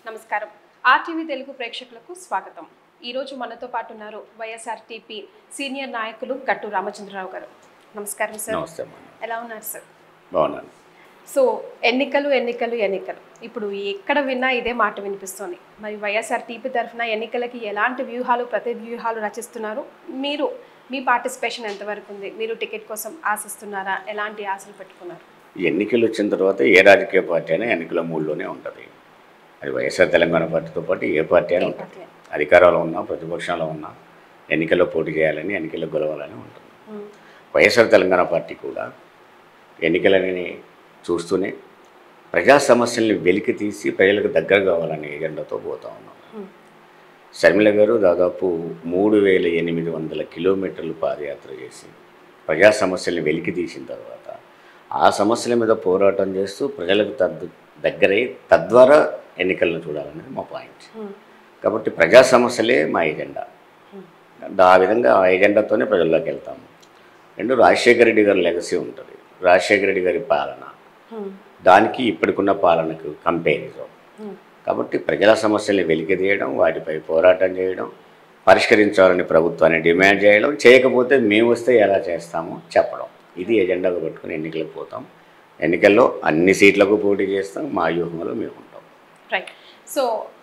నమస్కారం ఆర్టీవీ తెలుగు ప్రేక్షకులకు స్వాగతం ఈరోజు మనతో పాటు ఉన్నారు వైఎస్ఆర్టీపీ సీనియర్ నాయకులు గట్టు రామచంద్రరావు గారు నమస్కారం సార్ నమస్తే అమ్మా ఎలా ఉన్నారు సార్ బాగున్నాను సో ఎన్నికలు ఎన్నికలు ఎన్నికలు ఇప్పుడు ఎక్కడ విన్నా ఇదే మాట వినిపిస్తోంది మరి వైఎస్ఆర్ టీపీ తరఫున ఎన్నికలకి ఎలాంటి వ్యూహాలు ప్రతి వ్యూహాలు రచిస్తున్నారు మీరు మీ పార్టిసిపేషన్ ఎంతవరకు ఉంది మీరు టికెట్ కోసం ఆశిస్తున్నారా ఎలాంటి ఆశలు పెట్టుకున్నారు ఈ ఎన్నికలు వచ్చిన తర్వాత ఏ రాజకీయ పార్టీ అయినా ఎన్నికల మూడులోనే ఉంటుంది అది వైఎస్ఆర్ తెలంగాణ పార్టీతో పాటు ఏ పార్టీ అయినా ఉంటుంది అధికారంలో ఉన్నా ప్రతిపక్షంలో ఉన్నా ఎన్నికల్లో పోటీ చేయాలని ఎన్నికల్లో గెలవాలని ఉంటుంది ఉమ్, వైఎస్ఆర్ తెలంగాణ పార్టీ కూడా ఎన్నికలని చూస్తూనే ప్రజా సమస్యల్ని వెలికి తీసి ప్రజలకు దగ్గర కావాలనే ఎజెండాతో పోతా ఉన్నాం ఉమ్, షర్మిల గారు దాదాపు మూడు వేల ఎనిమిది వందల కిలోమీటర్లు పాదయాత్ర చేసి ప్రజా సమస్యల్ని వెలికి తీసిన తర్వాత ఆ సమస్యల మీద పోరాటం చేస్తూ ప్రజలకు తద్ దగ్గరై తద్వారా ఎన్నికలను చూడాలనేది మా పాయింట్ ఉమ్, కాబట్టి ప్రజా సమస్యలే మా ఎజెండా ఉమ్, ఆ విధంగా ఆ ఎజెండాతోనే ప్రజల్లోకి వెళ్తాము రెండు రాజశేఖర రెడ్డి గారి లెగసీ ఉంటుంది రాజశేఖర రెడ్డి గారి పాలన ఉమ్, దానికి ఇప్పటికున్న పాలనకు కంపారిజన్ ఉమ్, కాబట్టి ప్రజల సమస్యల్ని వెలికితీయడం వాటిపై పోరాటం చేయడం పరిష్కరించాలని ప్రభుత్వాన్ని డిమాండ్ చేయడం చేయకపోతే మేము వస్తే ఎలా చేస్తామో చెప్పడం ఇది ఎజెండాగా పెట్టుకుని ఎన్నికలకు పోతాం ఎన్నికల్లో అన్ని సీట్లకు పోటీ చేస్తాం మా వ్యూహంలో మేము ఉంటాం రైట్ సో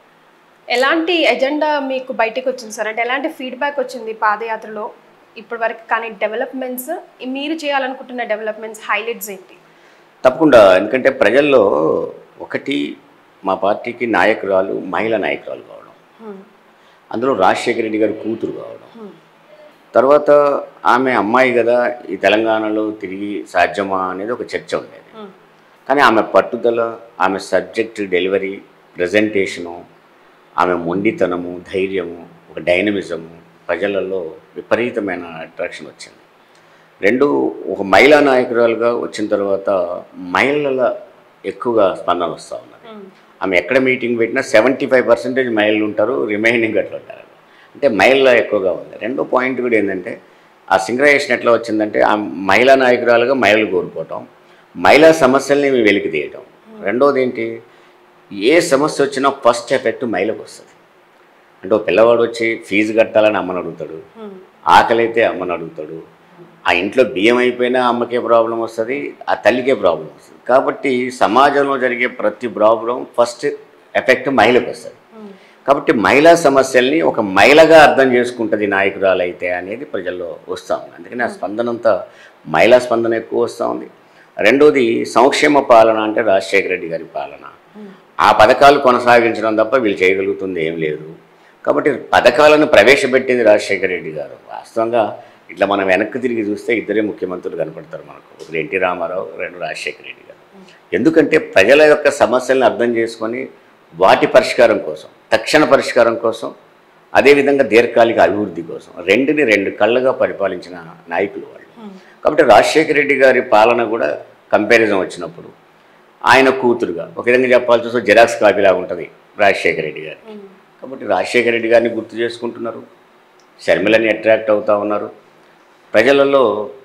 ఎలాంటి ఎజెండా మీకు బయటకు వచ్చింది సార్ అంటే ఎలాంటి ఫీడ్బ్యాక్ వచ్చింది పాదయాత్రలో ఇప్పటి వరకు కానీ డెవలప్మెంట్స్ మీరు చేయాలనుకుంటున్న డెవలప్మెంట్స్ హైలైట్స్ ఏంటి తప్పకుండా ఎందుకంటే ప్రజల్లో ఒకటి మా పార్టీకి నాయకురాలు మహిళా నాయకురాలు కావడం హ్మ్, అందులో రాజశేఖర రెడ్డి గారి కూతురు కావడం హ్మ్, తర్వాత ఆమె అమ్మాయి కదా ఈ తెలంగాణలో తిరిగి సాధ్యమా అనేది ఒక చర్చ ఉండేది హ్మ్, కానీ ఆమె పట్టుదల ఆమె సబ్జెక్ట్ డెలివరీ ప్రజెంటేషను ఆమె మొండితనము ధైర్యము ఒక డైనమిజము ప్రజలలో విపరీతమైన అట్రాక్షన్ వచ్చింది రెండు ఒక మహిళా నాయకురాలుగా వచ్చిన తర్వాత మహిళల ఎక్కువగా స్పందన వస్తూ ఉన్నది హ్మ్, ఆమె ఎక్కడ మీటింగ్ పెట్టినా సెవెంటీ ఫైవ్ పర్సెంటేజ్ మహిళలు ఉంటారు రిమైనింగ్ అట్లా ఉంటారు అంటే మహిళ ఎక్కువగా ఉంది రెండో పాయింట్ కూడా ఏంటంటే ఆ సింగరైజేషన్ ఎట్లా వచ్చిందంటే ఆ మహిళా నాయకురాలుగా మహిళలు కోరుకోవటం మహిళా సమస్యల్ని వెలికి తీయటం రెండోది ఏంటి ఏ సమస్య వచ్చినా ఫస్ట్ ఎఫెక్ట్ మహిళకు వస్తుంది అంటే ఓ పిల్లవాడు వచ్చి ఫీజు కట్టాలని అమ్మని అడుగుతాడు హ్మ్, ఆకలి అయితే అమ్మని అడుగుతాడు ఆ ఇంట్లో బియ్యం అయిపోయినా అమ్మకే ప్రాబ్లం వస్తుంది ఆ తల్లికే ప్రాబ్లం వస్తుంది కాబట్టి సమాజంలో జరిగే ప్రతి ప్రాబ్లం ఫస్ట్ ఎఫెక్ట్ మహిళకు వస్తుంది హ్మ్, కాబట్టి మహిళా సమస్యల్ని ఒక మహిళగా అర్థం చేసుకుంటుంది నాయకురాలు అయితే అనేది ప్రజల్లో వస్తూ ఉంది అందుకని ఆ స్పందన అంతా మహిళా స్పందన ఎక్కువ వస్తూ ఉంది రెండోది సంక్షేమ పాలన అంటే రాజశేఖర రెడ్డి గారి పాలన హ్మ్, ఆ పథకాలు కొనసాగించడం తప్ప వీళ్ళు చేయగలుగుతుంది ఏం లేదు కాబట్టి పథకాలను ప్రవేశపెట్టింది రాజశేఖర రెడ్డి గారు వాస్తవంగా ఇట్లా మనం వెనక్కి తిరిగి చూస్తే ఇద్దరే ముఖ్యమంత్రులు కనపడతారు మనకు ఒకరు ఎన్టీ రామారావు రెండు రాజశేఖర రెడ్డి గారు ఎందుకంటే ప్రజల యొక్క సమస్యలను అర్థం చేసుకొని వాటి పరిష్కారం కోసం తక్షణ పరిష్కారం కోసం అదేవిధంగా దీర్ఘకాలిక అభివృద్ధి కోసం రెండుని రెండు కళ్ళగా పరిపాలించిన నాయకులు వాళ్ళు హ్మ్, కాబట్టి రాజశేఖర రెడ్డి గారి పాలన కూడా కంపారిజన్ వచ్చినప్పుడు ఆయన కూతురుగా ఒక విధంగా చెప్పాల్సి వస్తే జిరాక్స్ కాపీలాగా ఉంటుంది రాజశేఖర రెడ్డి గారి హ్మ్, కాబట్టి రాజశేఖర రెడ్డి గారిని గుర్తు చేసుకుంటున్నారు షర్మిలని అట్రాక్ట్ అవుతా ఉన్నారు ప్రజలలో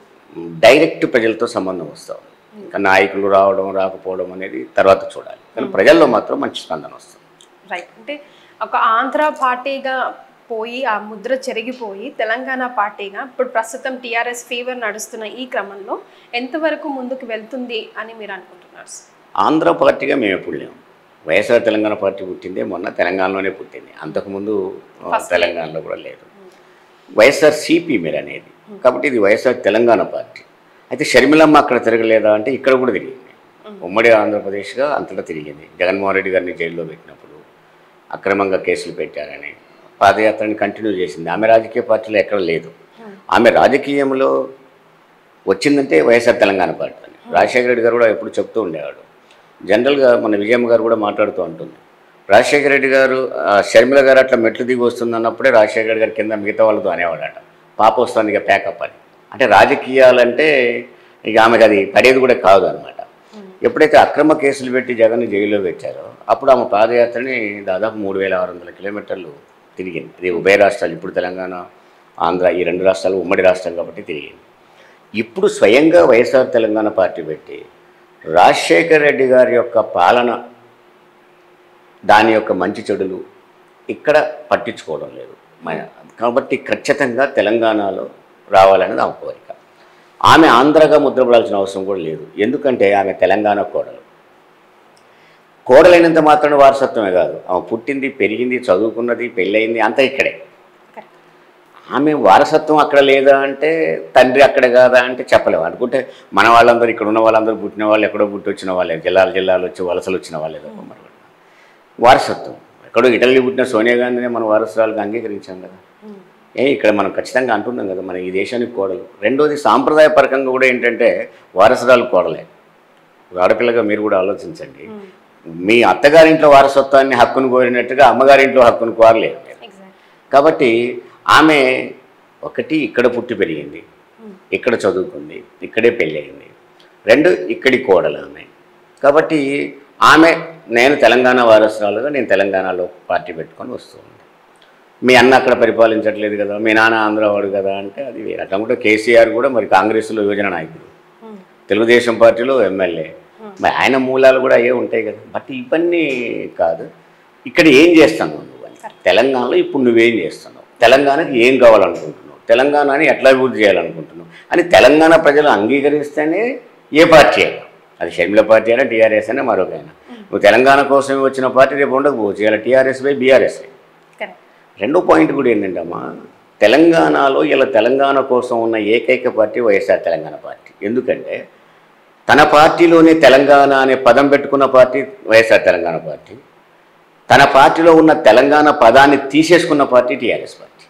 డైరెక్ట్ ప్రజలతో సంబంధం వస్తూ ఉంది ఇంకా నాయకులు రావడం రాకపోవడం అనేది తర్వాత చూడాలి కానీ ప్రజల్లో మాత్రం మంచి స్పందన వస్తుంది రైట్ అంటే ఒక ఆంధ్ర పార్టీగా పోయి ఆ ముద్ర చెరిగిపోయి తెలంగాణ పార్టీగా ఇప్పుడు ప్రస్తుతం టీఆర్ఎస్ ఫీవర్ నడుస్తున్న ఈ క్రమంలో ఎంతవరకు ముందుకు వెళ్తుంది అని మీరు అనుకుంటున్నారు సార్? ఆంధ్ర పార్టీగా మేము ఎప్పుడు లేము వైఎస్ఆర్ తెలంగాణ పార్టీ పుట్టిందే మొన్న తెలంగాణలోనే పుట్టింది అంతకుముందు ఆ, తెలంగాణలో కూడా లేదు వైఎస్ఆర్ సిపి మీరు అనేది కాబట్టి ఇది వైఎస్ఆర్ తెలంగాణ పార్టీ అయితే షర్మిలమ్మ అక్కడ తిరగలేదా అంటే ఇక్కడ కూడా తిరిగింది ఉమ్మడి ఆంధ్రప్రదేశ్గా అంతటా తిరిగింది జగన్మోహన్ రెడ్డి గారిని జైల్లో పెట్టినప్పుడు అక్రమంగా కేసులు పెట్టారని పాదయాత్రని కంటిన్యూ చేసింది ఆమె రాజకీయ పార్టీలో ఎక్కడ లేదు ఆమె రాజకీయంలో వచ్చిందంటే వైఎస్ఆర్ తెలంగాణ పార్టీ అని రాజశేఖర రెడ్డి గారు కూడా ఎప్పుడు చెప్తూ ఉండేవాడు జనరల్గా మన విజయమ్మ గారు కూడా మాట్లాడుతూ ఉంటుంది రాజశేఖర రెడ్డి గారు ఆ, షర్మిల గారు అట్లా మెట్లు దిగి వస్తుంది అన్నప్పుడే రాజశేఖర రెడ్డి గారి కింద మిగతా వాళ్ళతో అనేవాడట పాప వస్తుంది ఇక ప్యాకప్ అని అంటే రాజకీయాలంటే ఇక ఆమెకు అది పడేది కూడా కాదు అనమాట ఎప్పుడైతే అక్రమ కేసులు పెట్టి జగన్ జైల్లో పెట్టారో అప్పుడు ఆమె పాదయాత్రని దాదాపు మూడు వేల ఆరు వందల కిలోమీటర్లు తిరిగింది ఇది ఉభయ రాష్ట్రాలు ఇప్పుడు తెలంగాణ ఆంధ్ర ఈ రెండు రాష్ట్రాలు ఉమ్మడి రాష్ట్రం కాబట్టి తిరిగింది ఇప్పుడు స్వయంగా వైఎస్ఆర్ తెలంగాణ పార్టీ పెట్టి రాజశేఖర్ రెడ్డి గారి యొక్క పాలన దాని యొక్క మంచి చెడులు ఇక్కడ పట్టించుకోవడం లేదు మన- కాబట్టి ఖచ్చితంగా తెలంగాణలో రావాలనేది ఆమె కోరిక ఆమె ఆంధ్రగా ముద్రపడాల్సిన అవసరం కూడా లేదు ఎందుకంటే ఆమె తెలంగాణ కోడలు కోడలైనంత మాత్రాన వారసత్వమే కాదు ఆమె పుట్టింది పెరిగింది చదువుకున్నది పెళ్ళయింది అంతా ఇక్కడే కరెక్ట్ ఆమె వారసత్వం అక్కడ లేదా అంటే తండ్రి అక్కడ కాదా అంటే చెప్పలేము అనుకుంటే మన వాళ్ళందరూ ఇక్కడ ఉన్న వాళ్ళందరూ పుట్టిన వాళ్ళు ఎక్కడో పుట్టి వచ్చిన వాళ్ళే జిల్లాలు జిల్లాలు వచ్చి వలసలు వచ్చిన వాళ్ళే తప్ప మరి వారసత్వం ఎక్కడో ఇటలీ పుట్టిన సోనియా గాంధీనే మన వారసురాలుగా అంగీకరించాం కదా ఏ ఇక్కడ మనం ఖచ్చితంగా అంటున్నాం కదా మన ఈ దేశానికి కోడలు రెండోది సాంప్రదాయపరకంగా కూడా ఏంటంటే వారసురాలు కోడలే ఒక ఆడపిల్లగా మీరు కూడా ఆలోచించండి మీ అత్తగారింట్లో వారసత్వాన్ని హక్కును కోరినట్టుగా అమ్మగారింట్లో హక్కును కోరలేదు మీరు. ఎగ్జాక్ట్ కాబట్టి ఆమె ఒకటి ఇక్కడ పుట్టి పెరిగింది ఇక్కడ చదువుకుంది ఇక్కడే పెళ్ళయింది రెండు ఇక్కడి కోడలు ఆమె కాబట్టి ఆమె నేను తెలంగాణ వారసురాలుగా నేను తెలంగాణలో పార్టీ పెట్టుకొని వస్తుంది మీ అన్న అక్కడ పరిపాలించట్లేదు కదా మీ నాన్న ఆంధ్రవాడు కదా అంటే అది వేరే అట్లా కూడా కేసీఆర్ కూడా మరి కాంగ్రెస్లో యువజన నాయకుడు తెలుగుదేశం పార్టీలో ఎమ్మెల్యే మరి ఆయన మూలాలు కూడా అయ్యే ఉంటాయి కదా బట్ ఇవన్నీ కాదు ఇక్కడ ఏం చేస్తున్నావు నువ్వు అని తెలంగాణలో ఇప్పుడు నువ్వేం చేస్తున్నావు తెలంగాణకి ఏం కావాలనుకుంటున్నావు తెలంగాణని ఎట్లా అభివృద్ధి చేయాలనుకుంటున్నావు అని తెలంగాణ ప్రజలు అంగీకరిస్తేనే ఏ పార్టీ అయినా అది షర్మిల పార్టీ అయినా టీఆర్ఎస్ అయినా మరొకైనా నువ్వు తెలంగాణ కోసమే వచ్చిన పార్టీ రేపు ఉండకపోవచ్చు ఇలా టీఆర్ఎస్ బై బీఆర్ఎస్ కరెక్ట్ రెండో పాయింట్ కూడా ఏంటంటే అమ్మా తెలంగాణలో ఇలా తెలంగాణ కోసం ఉన్న ఏకైక పార్టీ వైఎస్ఆర్ తెలంగాణ పార్టీ ఎందుకంటే తన పార్టీలోనే తెలంగాణ అనే పదం పెట్టుకున్న పార్టీ వైఎస్ఆర్ తెలంగాణ పార్టీ తన పార్టీలో ఉన్న తెలంగాణ పదాన్ని తీసేసుకున్న పార్టీ టీఆర్ఎస్ పార్టీ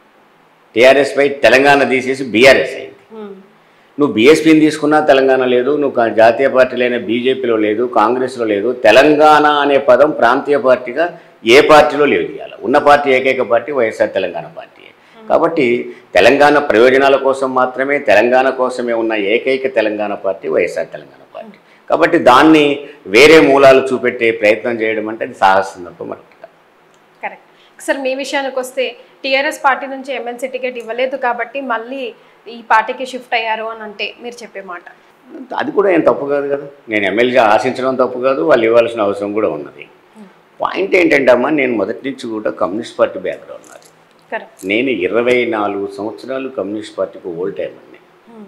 టీఆర్ఎస్ పై తెలంగాణ తీసేసి బీఆర్ఎస్ అయింది నువ్వు బీఎస్పీని తీసుకున్నా తెలంగాణ లేదు నువ్వు కా- జాతీయ పార్టీలైన బీజేపీలో లేదు కాంగ్రెస్లో లేదు తెలంగాణ అనే పదం ప్రాంతీయ పార్టీగా ఏ పార్టీలో లేదు ఇవాళ ఉన్న పార్టీ ఏకైక పార్టీ వైఎస్ఆర్ తెలంగాణ పార్టీ కాబట్టి తెలంగాణ ప్రయోజనాల కోసం మాత్రమే తెలంగాణ కోసమే ఉన్న ఏకైక తెలంగాణ పార్టీ వైఎస్ఆర్ తెలంగాణ పార్టీ కాబట్టి దాన్ని వేరే మూలాలు చూపెట్టే ప్రయత్నం చేయడం అంటే అది సాహసం తప్ప మరొకటి కాదు. కరెక్ట్ సార్ మీ విషయానికి వస్తే టీఆర్ఎస్ పార్టీ నుంచి ఎమ్మెల్సీ టికెట్ ఇవ్వలేదు కాబట్టి మళ్ళీ ఈ పార్టీకి షిఫ్ట్ అయ్యారు అని అంటే మీరు చెప్పే మాట అది కూడా ఏం తప్పు కాదు కదా నేను ఎమ్మెల్యే ఆశించడం తప్పు కాదు వాళ్ళు ఇవ్వాల్సిన అవసరం కూడా ఉన్నది పాయింట్ ఏంటంటే అమ్మా నేను మొదటి నుంచి కూడా కమ్యూనిస్ట్ పార్టీ బ్యాక్గ్రౌండ్ ఉన్నది కరెక్ట్ నేను ఇరవై నాలుగు సంవత్సరాలు కమ్యూనిస్ట్ పార్టీకి ఓల్డ్ టైం అండి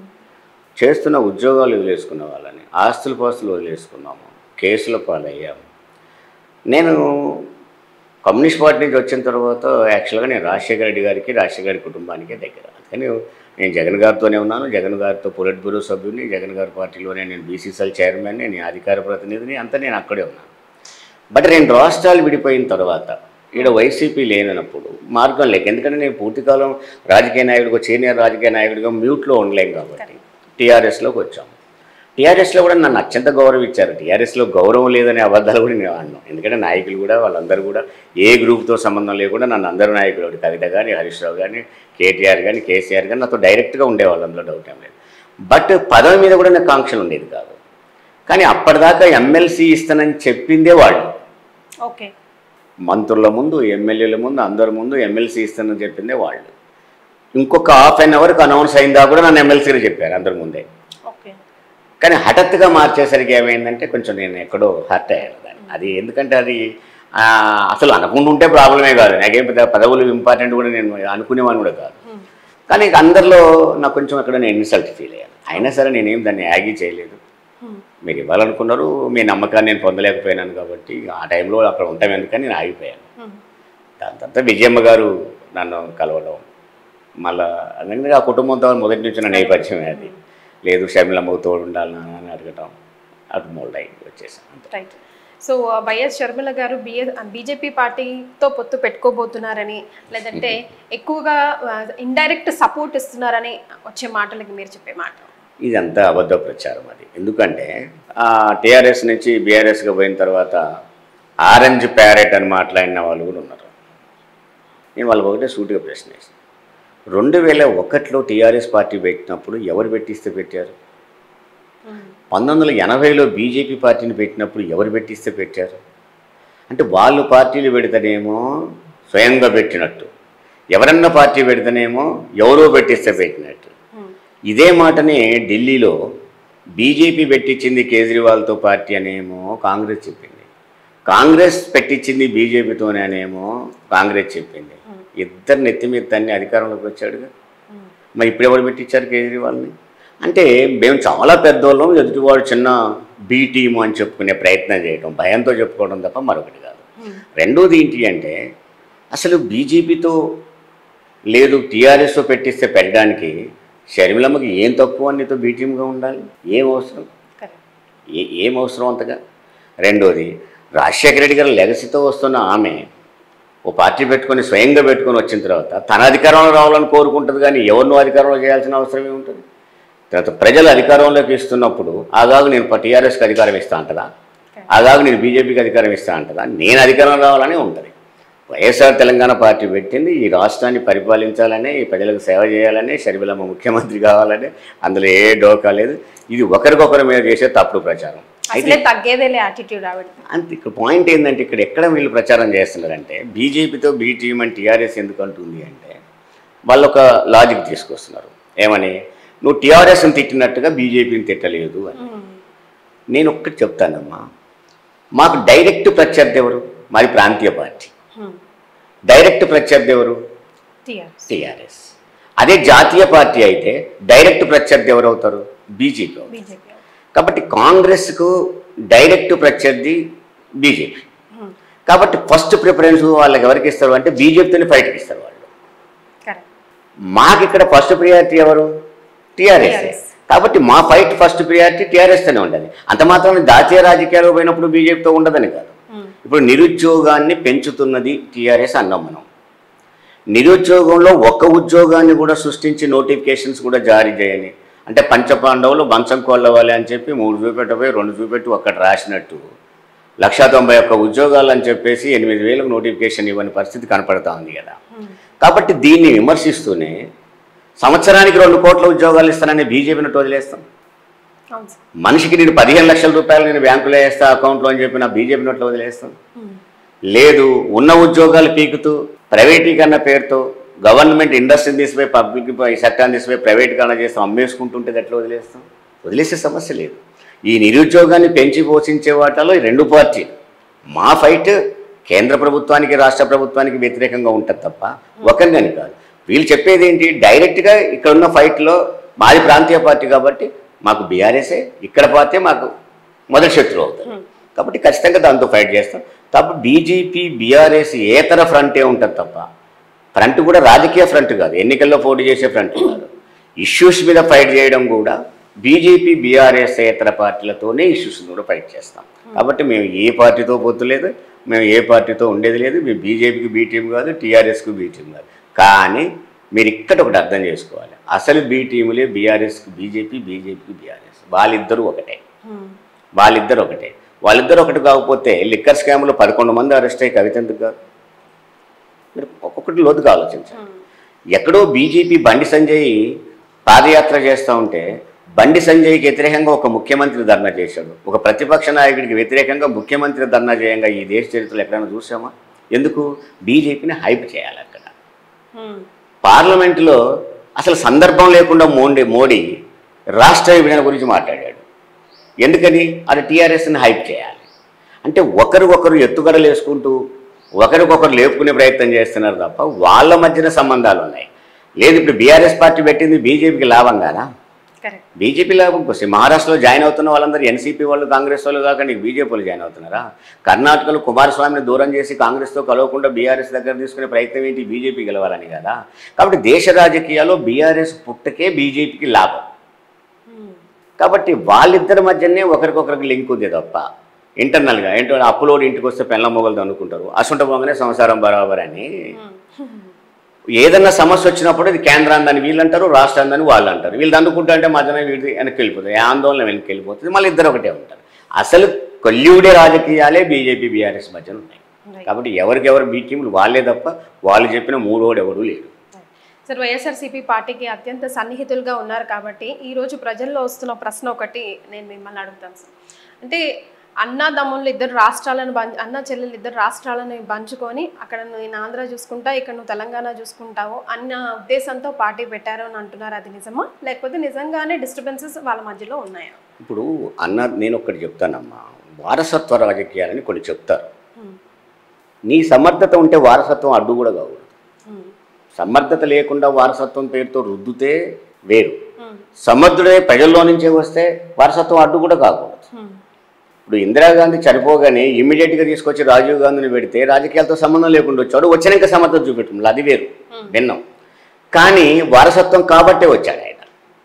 చేస్తున్న ఉద్యోగాలు వదిలేసుకున్న వాళ్ళని ఆస్తుల పాస్తులు వదిలేసుకున్నాము కేసుల పాలయ్యాము నేను కమ్యూనిస్ట్ పార్టీ నుంచి వచ్చిన తర్వాత యాక్చువల్గా నేను రాజశేఖర రెడ్డి గారికి రాజశేఖర రెడ్డి కుటుంబానికే దగ్గర అందుకని నేను జగన్ గారితోనే ఉన్నాను జగన్ గారితో పొలిట్ బ్యూరో సభ్యుని జగన్ గారి పార్టీలోనే నేను బీసీసీఎల్ చైర్మన్ నేను అధికార ప్రతినిధిని అంతా నేను అక్కడే ఉన్నాను బట్ రెండు రాష్ట్రాలు విడిపోయిన తర్వాత ఈడ వైసీపీ లేనప్పుడు మార్గం లేక ఎందుకంటే నేను పూర్తికాలం రాజకీయ నాయకుడిగా సీనియర్ రాజకీయ నాయకుడిగా మ్యూట్లో ఉండలేం కాబట్టి టీఆర్ఎస్లోకి వచ్చాము టీఆర్ఎస్లో కూడా నన్ను అత్యంత గౌరవించారు టీఆర్ఎస్లో గౌరవం లేదనే అబద్ధాలు కూడా నేను అన్నాను ఎందుకంటే నాయకులు కూడా వాళ్ళందరూ కూడా ఏ గ్రూప్తో సంబంధం లేకుండా నన్ను అందరూ నాయకులు ఒకటి కవిత కానీ హరీష్ రావు కానీ కేటీఆర్ కానీ కేసీఆర్ కానీ నాతో డైరెక్ట్గా ఉండేవాళ్ళు అందులో డౌట్ ఏం లేదు బట్ పదవి మీద కూడా నాకు కాంక్షలు ఉండేది కాదు కానీ అప్పటిదాకా ఎమ్మెల్సీ ఇస్తానని చెప్పిందే వాళ్ళు ఓకే మంత్రుల ముందు ఎమ్మెల్యేల ముందు అందరి ముందు ఎమ్మెల్సీ ఇస్తానని చెప్పిందే వాళ్ళు ఇంకొక హాఫ్ అన్ అవర్కి అనౌన్స్ అయిందా కూడా నన్ను ఎమ్మెల్సీగా చెప్పారు అందరి ముందే ఓకే కానీ హఠాత్తుగా మార్చేసరికి ఏమైందంటే కొంచెం నేను ఎక్కడో హర్ట్ అయ్యాను దాన్ని అది ఎందుకంటే అది ఆ, అసలు అనుకుంటూ ఉంటే ప్రాబ్లమే కాదు నాకేం పెద్ద పదవులు ఇంపార్టెంట్ కూడా నేను అనుకునేవాడిని కూడా కాదు కానీ ఇంక అందరిలో నాకు కొంచెం అక్కడ నేను ఇన్సల్ట్ ఫీల్ అయ్యాను అయినా సరే నేనేం దాన్ని యాగి చేయలేదు మీరు ఇవ్వాలనుకున్నారు మీ నమ్మకాన్ని నేను పొందలేకపోయినాను కాబట్టి ఆ టైంలో అక్కడ ఉంటాం ఎందుకని నేను ఆగిపోయాను దాని తర్వాత విజయమ్మ గారు నన్ను కలవడం మళ్ళా అందుకని ఆ కుటుంబంతో మొదటి నుంచి నా నేపథ్యమే అది లేదు షర్మిలమ్మకు తోడు ఉండాలి నాన్న అని అడగటం అటు మోల్డ్ అయ్యి వచ్చేసాను అంతే రైట్ సో వైఎస్ షర్మిల గారు బిఏ బీజేపీ పార్టీతో పొత్తు పెట్టుకోబోతున్నారని లేదంటే ఎక్కువగా ఇండైరెక్ట్ సపోర్ట్ ఇస్తున్నారని వచ్చే మాటలకి మీరు చెప్పే మాట ఇదంతా అబద్ధ ప్రచారం అది ఎందుకంటే టీఆర్ఎస్ నుంచి బీఆర్ఎస్గా పోయిన తర్వాత ఆరెంజ్ ప్యారెట్ అని మాట్లాడిన వాళ్ళు కూడా ఉన్నారు నేను వాళ్ళకి ఒకటే సూటిగా ప్రశ్న వేసాను రెండు వేల ఒకటిలో టీఆర్ఎస్ పార్టీ పెట్టినప్పుడు ఎవరు పెట్టిస్తే పెట్టారు పంతొమ్మిది వందల ఎనభైలో బీజేపీ పార్టీని పెట్టినప్పుడు ఎవరు పెట్టిస్తే పెట్టారు అంటే వాళ్ళు పార్టీలు పెడితేనేమో స్వయంగా పెట్టినట్టు ఎవరన్నా పార్టీ పెడితేనేమో ఎవరో పెట్టిస్తే పెట్టినట్టు ఇదే మాటనే ఢిల్లీలో బీజేపీ పెట్టించింది కేజ్రీవాల్తో పార్టీ అనేమో కాంగ్రెస్ చెప్పింది కాంగ్రెస్ పెట్టించింది బీజేపీతోనేనేమో కాంగ్రెస్ చెప్పింది ఇద్దరు నెత్తి మీద తన్ని అధికారంలోకి వచ్చాడుగా మరి ఇప్పుడు ఎవరు పెట్టించారు కేజ్రీవాల్ని అంటే మేము చాలా పెద్దోళ్ళం ఎదుటివాడు చిన్న బీ టీము అని చెప్పుకునే ప్రయత్నం చేయడం భయంతో చెప్పుకోవడం తప్ప మరొకటి కాదు రెండోది ఏంటి అంటే అసలు బీజేపీతో లేదు టీఆర్ఎస్తో పెట్టిస్తే పెట్టడానికి షర్మిలమ్మకి ఏం తక్కువ నీతో బీ టీమ్గా ఉండాలి ఏం అవసరం కరెక్ట్ ఏ ఏం అవసరం అంతగా రెండోది రాజశేఖర రెడ్డి గారి లెగసీతో వస్తున్న ఆమె ఓ పార్టీ పెట్టుకొని స్వయంగా పెట్టుకొని వచ్చిన తర్వాత తన అధికారంలో రావాలని కోరుకుంటుంది కానీ ఎవరినో అధికారంలో చేయాల్సిన అవసరం ఏముంటుంది తర్వాత ప్రజలు అధికారంలోకి ఇస్తున్నప్పుడు ఆగాగు నేను టీఆర్ఎస్కి అధికారం ఇస్తా అంటదా ఆగాగు నేను బీజేపీకి అధికారం ఇస్తా అంటదా నేను అధికారం రావాలని ఉంటుంది వైఎస్ఆర్ తెలంగాణ పార్టీ పెట్టింది ఈ రాష్ట్రాన్ని పరిపాలించాలని ఈ ప్రజలకు సేవ చేయాలని షర్మిలమ్మ ముఖ్యమంత్రి కావాలని అందులో ఏ డోకా లేదు ఇది ఒకరికొకరి మీద చేసే తప్పుడు ప్రచారం అసలే తగ్గేదేలే యాటిట్యూడ్ ఆవిడ అంతే ఇక్కడ పాయింట్ ఏంటంటే ఇక్కడ ఎక్కడ వీళ్ళు ప్రచారం చేస్తున్నారంటే బీజేపీతో బీ టీం అని టీఆర్ఎస్ ఎందుకు అంటుంది అంటే వాళ్ళు ఒక లాజిక్ తీసుకొస్తున్నారు ఏమని నువ్వు టీఆర్ఎస్ని తిట్టినట్టుగా బీజేపీని తిట్టలేదు అని నేను ఒక్కటి చెప్తానమ్మా మాకు డైరెక్ట్ ప్రత్యర్థి ఎవరు మాది ప్రాంతీయ పార్టీ డైరెక్ట్ ప్రత్యర్థి ఎవరు టీఆర్ఎస్ టీఆర్ఎస్ అదే జాతీయ పార్టీ అయితే డైరెక్ట్ ప్రత్యర్థి ఎవరు అవుతారు బీజేపీ బీజేపీ కాబట్టి కాంగ్రెస్కు డైరెక్ట్ ప్రత్యర్థి బీజేపీ కాబట్టి ఫస్ట్ ప్రిఫరెన్స్ వాళ్ళకి ఎవరికి ఇస్తారు అంటే బీజేపీతోనే ఫైట్కి ఇస్తారు వాళ్ళు కరెక్ట్ మాకు ఇక్కడ ఫస్ట్ ప్రియారిటీ ఎవరు టీఆర్ఎస్ TRS. కాబట్టి మా ఫైట్ ఫస్ట్ ప్రియారిటీ టీఆర్ఎస్తోనే ఉండాలి అంత మాత్రం జాతీయ రాజకీయాలు పోయినప్పుడు బీజేపీతో ఉండదని కాదు ఇప్పుడు నిరుద్యోగాన్ని పెంచుతున్నది టీఆర్ఎస్ అన్నాం మనం నిరుద్యోగంలో ఒక్క ఉద్యోగాన్ని కూడా సృష్టించి నోటిఫికేషన్స్ కూడా జారీ చేయని అంటే పంచపాండవులు బంచం కొల్లవాలి అని చెప్పి మూడు చూపెట్టపోయి రెండు చూపెట్టి ఒక్కటి రాసినట్టు లక్షా తొంభై ఒక్క ఉద్యోగాలు అని చెప్పేసి ఎనిమిది వేలకు నోటిఫికేషన్ ఇవ్వని పరిస్థితి కనపడతా ఉంది కదా కాబట్టి దీన్ని విమర్శిస్తూనే సంవత్సరానికి రెండు కోట్ల ఉద్యోగాలు ఇస్తానని బీజేపీని వదిలేస్తాం అవును సార్ మనిషికి నేను పదిహేను లక్షల రూపాయలు నేను బ్యాంకులో వేస్తా అకౌంట్లో అని చెప్పి నా బీజేపీ నోట్లో వదిలేస్తాం లేదు ఉన్న ఉద్యోగాలు పీకుతూ ప్రైవేటీకరణ పేరుతో గవర్నమెంట్ ఇండస్ట్రీని తీసిపోయి పబ్లిక్ ఈ చట్టాన్ని తీసిపోయి ప్రైవేటీకరణ చేస్తాం అమ్మేసుకుంటుంటే ఎట్లా వదిలేస్తాం వదిలేసే సమస్య లేదు ఈ నిరుద్యోగాన్ని పెంచి పోషించే వాటిలో ఈ రెండు పార్టీలు మా ఫైట్ కేంద్ర ప్రభుత్వానికి రాష్ట్ర ప్రభుత్వానికి వ్యతిరేకంగా ఉంటుంది తప్ప ఒకరిని కాదు వీళ్ళు చెప్పేది ఏంటి డైరెక్ట్గా ఇక్కడ ఉన్న ఫైట్లో మాది ప్రాంతీయ పార్టీ కాబట్టి మాకు బీఆర్ఎస్ఏ ఇక్కడ పార్టీ మాకు మొదటి శత్రువు అవుతుంది కాబట్టి ఖచ్చితంగా దాంతో ఫైట్ చేస్తాం తప్ప బీజేపీ బీఆర్ఎస్ ఏతర ఫ్రంటే ఉంటుంది తప్ప ఫ్రంట్ కూడా రాజకీయ ఫ్రంట్ కాదు ఎన్నికల్లో పోటీ చేసే ఫ్రంట్ కాదు ఇష్యూస్ మీద ఫైట్ చేయడం కూడా బీజేపీ బీఆర్ఎస్ ఏతర పార్టీలతోనే ఇష్యూస్ కూడా ఫైట్ చేస్తాం కాబట్టి మేము ఏ పార్టీతో పొత్తు లేదు మేము ఏ పార్టీతో ఉండేది లేదు మేము బీజేపీకి బీ టీం కాదు టీఆర్ఎస్కి బీ టీం కాదు కానీ మీరు ఇక్కడ ఒకటి అర్థం చేసుకోవాలి అసలు బీ టీములే బీఆర్ఎస్కి బీజేపీ బీజేపీకి బీఆర్ఎస్ వాళ్ళిద్దరూ ఒకటే వాళ్ళిద్దరు ఒకటే వాళ్ళిద్దరు ఒకటి కాకపోతే లిక్కర్ స్కామ్లో పదకొండు మంది అరెస్ట్ అయ్యి కవిత ఎందుకు కాదు మీరు ఒక్కొక్కటి లోతుగా ఆలోచించండి ఎక్కడో బీజేపీ బండి సంజయ్ పాదయాత్ర చేస్తూ ఉంటే బండి సంజయ్కి వ్యతిరేకంగా ఒక ముఖ్యమంత్రి ధర్నా చేశాడు ఒక ప్రతిపక్ష నాయకుడికి వ్యతిరేకంగా ముఖ్యమంత్రి ధర్నా చేయంగా ఈ దేశ చరిత్రలో ఎక్కడైనా చూసామా ఎందుకు బీజేపీని హైప్ చేయాలి అక్కడ పార్లమెంటులో అసలు సందర్భం లేకుండా మోండి మోడీ రాష్ట్ర విభజన గురించి మాట్లాడాడు ఎందుకని అది టీఆర్ఎస్ని హైప్ చేయాలి అంటే ఒకరికొకరు ఎత్తుగడలు వేసుకుంటూ ఒకరికొకరు లేపుకునే ప్రయత్నం చేస్తున్నారు తప్ప వాళ్ళ మధ్యన సంబంధాలు ఉన్నాయి లేదు ఇప్పుడు బీఆర్ఎస్ పార్టీ పెట్టింది బీజేపీకి లాభం కాదా కరెక్ట్ బీజేపీ లాభం కోసం మహారాష్ట్రలో జాయిన్ అవుతున్న వాళ్ళందరూ ఎన్సీపీ వాళ్ళు కాంగ్రెస్ వాళ్ళు కాక నీకు బీజేపీ వాళ్ళు జాయిన్ అవుతున్నారా కర్ణాటకలో కుమారస్వామిని దూరం చేసి కాంగ్రెస్తో కలవకుండా బీఆర్ఎస్ దగ్గర తీసుకునే ప్రయత్నం ఏంటి బీజేపీ గెలవాలని కదా కాబట్టి దేశ రాజకీయాల్లో బీఆర్ఎస్ పుట్టకే బీజేపీకి లాభం కాబట్టి వాళ్ళిద్దరి మధ్యనే ఒకరికొకరికి లింక్ ఉంది తప్ప ఇంటర్నల్గా ఏంటో అప్పులోడు ఇంటికి వస్తే పెళ్ళ మొగలు అనుకుంటారు అసంట పోగానే సంసారం బరాబర్ అని ఏదన్నా సమస్య వచ్చినప్పుడు ఇది కేంద్రాందని వీళ్ళు అంటారు రాష్ట్రాందని వాళ్ళు అంటారు వీళ్ళు అనుకుంటా అంటే మధ్యన వీడి వెనక్కి వెళ్ళిపోతుంది ఏ ఆందోళన వెనక్కి వెళ్ళిపోతుంది మళ్ళీ ఇద్దరు ఒకటే ఉంటారు అసలు కొల్లివుడే రాజకీయాలే బీజేపీ బీఆర్ఎస్ మధ్యన ఉన్నాయి కాబట్టి ఎవరికెవరు బీ టీములు వాళ్ళే తప్ప వాళ్ళు చెప్పిన మూడోడు ఎవరు లేడు సార్ వైఎస్ఆర్సీపీ పార్టీకి అత్యంత సన్నిహితులుగా ఉన్నారు కాబట్టి ఈరోజు ప్రజల్లో వస్తున్న ప్రశ్న ఒకటి నేను మిమ్మల్ని అడుగుతాను సార్ అంటే అన్నదమ్ముళ్ళు ఇద్దరు రాష్ట్రాలను బం అన్న చెల్లెలు ఇద్దరు రాష్ట్రాలను పంచుకొని అక్కడ నేను ఆంధ్ర చూసుకుంటా ఇక్కడ నువ్వు తెలంగాణ చూసుకుంటావు అన్న ఉద్దేశంతో పార్టీ పెట్టారు అని అంటున్నారు అది నిజమా లేకపోతే నిజంగానే డిస్టర్బెన్సెస్ వాళ్ళ మధ్యలో ఉన్నాయా ఇప్పుడు అన్న నేను ఒక్కటి చెప్తానమ్మా వారసత్వ రాజకీయాలని కొన్ని చెప్తారు నీ సమర్థత ఉంటే వారసత్వం అడ్డు కూడా కాకూడదు ఉమ్, సమర్థత లేకుండా వారసత్వం పేరుతో రుద్దుతే వేరు ఉమ్, సమర్థుడే ప్రజల్లో నుంచే వస్తే వారసత్వం అడ్డు కూడా కాకూడదు ఉమ్, ఇప్పుడు ఇందిరాగాంధీ చనిపోగానే ఇమ్మీడియట్గా తీసుకొచ్చి రాజీవ్ గాంధీని పెడితే రాజకీయాలతో సంబంధం లేకుండా వచ్చాడు వచ్చినాక సమర్థత చూపెట్టు అది వేరు భిన్నం కానీ వారసత్వం కాబట్టే వచ్చాడు ఆయన